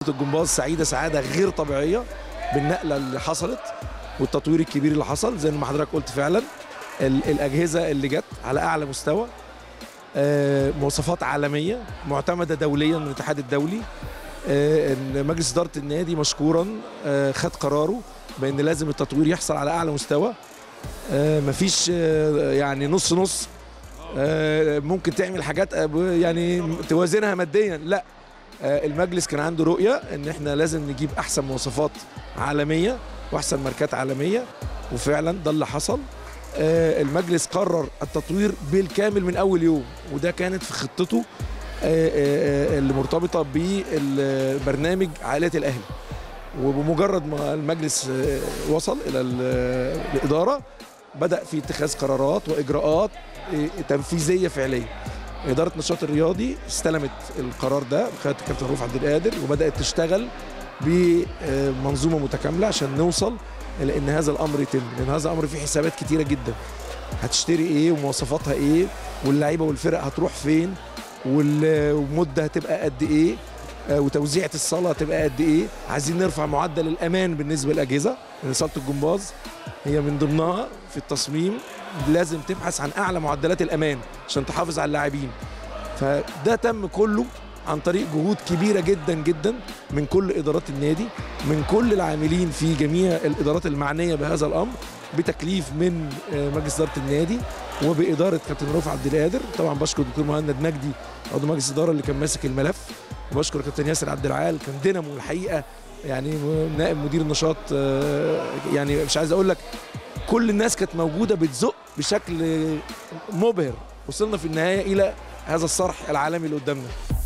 الجمباز سعيده سعاده غير طبيعيه بالنقله اللي حصلت والتطوير الكبير اللي حصل زي ما حضرتك قلت فعلا ال- الاجهزه اللي جت على اعلى مستوى آه، مواصفات عالميه معتمده دوليا من الاتحاد الدولي آه، ان مجلس اداره النادي مشكورا آه، خد قراره بان لازم التطوير يحصل على اعلى مستوى آه، مفيش آه، يعني نص نص آه، ممكن تعمل حاجات آه، ب- يعني توازنها ماديا لا آه، المجلس كان عنده رؤيه ان احنا لازم نجيب احسن مواصفات عالميه واحسن ماركات عالميه وفعلا ده اللي حصل آه، المجلس قرر التطوير بالكامل من اول يوم وده كانت في خطته آه، آه، آه، اللي مرتبطه بالبرنامج عائله الاهلي وبمجرد ما المجلس آه، وصل الى ال- الاداره بدا في اتخاذ قرارات واجراءات آه، تنفيذيه فعليه اداره النشاط الرياضي استلمت القرار ده بقياده الكابتن رؤوف عبد القادر وبدات تشتغل بمنظومه متكامله عشان نوصل الى ان هذا الامر يتم لان هذا الامر فيه حسابات كتيره جدا هتشتري ايه ومواصفاتها ايه واللعيبه والفرق هتروح فين وال- والمده هتبقى قد ايه آه، وتوزيعة الصالة هتبقى قد ايه عايزين نرفع معدل الامان بالنسبة للأجهزة لأن صالة الجمباز هي من ضمنها في التصميم لازم تبحث عن أعلى معدلات الأمان عشان تحافظ على اللاعبين فده تم كله عن طريق جهود كبيرة جدا جدا من كل إدارات النادي من كل العاملين في جميع الإدارات المعنية بهذا الأمر بتكليف من آه، مجلس إدارة النادي وبإدارة كابتن رؤوف عبد القادر طبعا بشكر الدكتور مهند مجدي عضو مجلس الإدارة اللي كان ماسك الملف وبشكر كابتن ياسر عبد العال كان دينامو الحقيقة يعني نائب مدير النشاط آه، يعني مش عايز أقول لك كل الناس كانت موجودة بتزق بشكل مبهر وصلنا في النهاية إلى هذا الصرح العالمي اللي قدامنا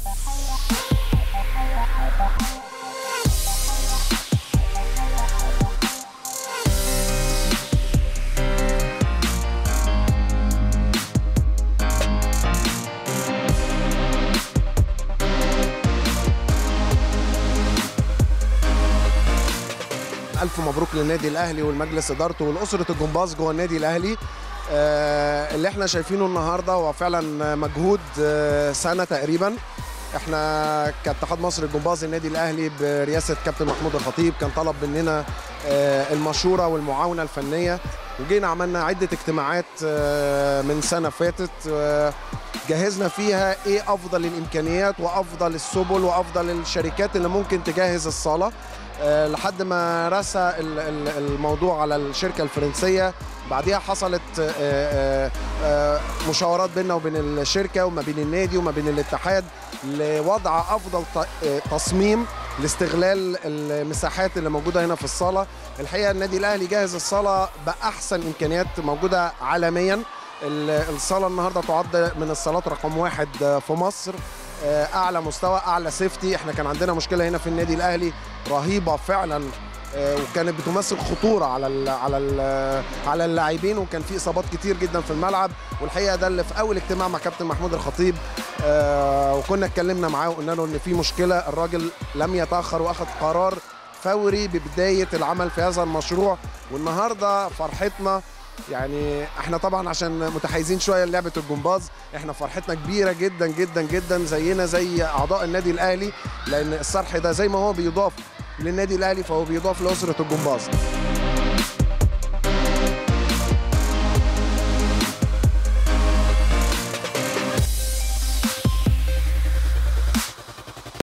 الف مبروك للنادي الاهلي والمجلس ادارته والاسره الجمباز جوه النادي الاهلي آه، اللي احنا شايفينه النهارده هو فعلا مجهود آه، سنه تقريبا احنا كاتحاد مصر الجمباز النادي الاهلي برئاسه كابتن محمود الخطيب كان طلب مننا آه، المشوره والمعاونه الفنيه وجينا عملنا عده اجتماعات آه، من سنه فاتت آه، جهزنا فيها ايه افضل الامكانيات وافضل السبل وافضل الشركات اللي ممكن تجهز الصاله آه، لحد ما رسى ال- ال- الموضوع على الشركه الفرنسيه بعديها حصلت آه، آه، آه، مشاورات بيننا وبين الشركه وما بين النادي وما بين الاتحاد لوضع افضل ت- آه، تصميم لاستغلال المساحات اللي موجوده هنا في الصاله الحقيقه النادي الاهلي جهز الصاله باحسن امكانيات موجوده عالميا ال- الصاله النهارده تعد من الصالات رقم واحد آه، في مصر آه، اعلى مستوى اعلى سيفتي احنا كان عندنا مشكله هنا في النادي الاهلي رهيبه فعلا آه، وكانت بتمثل خطوره على ال على ال على اللاعبين وكان في اصابات كتير جدا في الملعب والحقيقه ده اللي في اول اجتماع مع كابتن محمود الخطيب آه، وكنا اتكلمنا معاه وقلنا له ان في مشكله الراجل لم يتاخر واخذ قرار فوري ببدايه العمل في هذا المشروع والنهارده فرحتنا يعني احنا طبعا عشان متحيزين شويه للعبه الجمباز احنا فرحتنا كبيره جدا جدا جدا زينا زي اعضاء النادي الاهلي لان الصرح ده زي ما هو بيضاف للنادي الاهلي فهو بيضاف لاسره الجمباز